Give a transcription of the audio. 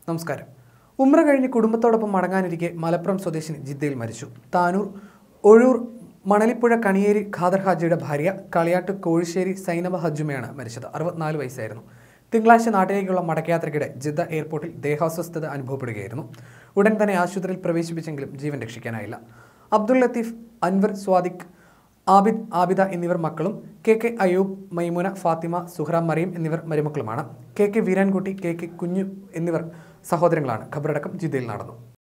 നമസ്കാരം ഉമ്ര കഴിഞ്ഞ് കുടുംബത്തോടൊപ്പം മടങ്ങാനിരിക്കെ മലപ്പുറം സ്വദേശിനി ജിദ്ദയിൽ മരിച്ചു താനൂർ ഒഴൂർ മണലിപ്പുഴ കണിയേരി ഖാദർ ഹാജിയുടെ ഭാര്യ കളിയാട്ട് കോഴിശ്ശേരി സൈനബ ഹജ്ജുമയാണ് മരിച്ചത് അറുപത്തിനാല് വയസ്സായിരുന്നു തിങ്കളാഴ്ച നാട്ടിലേക്കുള്ള മടക്കയാത്രയ്ക്കിടെ ജിദ്ദ എയർപോർട്ടിൽ ദേഹാസ്വസ്ഥത അനുഭവപ്പെടുകയായിരുന്നു ഉടൻ തന്നെ ആശുപത്രിയിൽ പ്രവേശിപ്പിച്ചെങ്കിലും ജീവൻ രക്ഷിക്കാനായില്ല അബ്ദുൾ ലത്തീഫ് അൻവർ സ്വാദിഖ് ആബിദ് ആബിദ എന്നിവർ മക്കളും കെ കെ അയൂബ് മൈമുന ഫാത്തിമ സുഹ്റ മറിയം എന്നിവർ മരുമക്കളുമാണ് K K Veerankutty K K Kunju എന്നിവർ സഹോദരങ്ങളാണ് ഖബറടക്കം ജിദ്ദയിൽ നടന്നു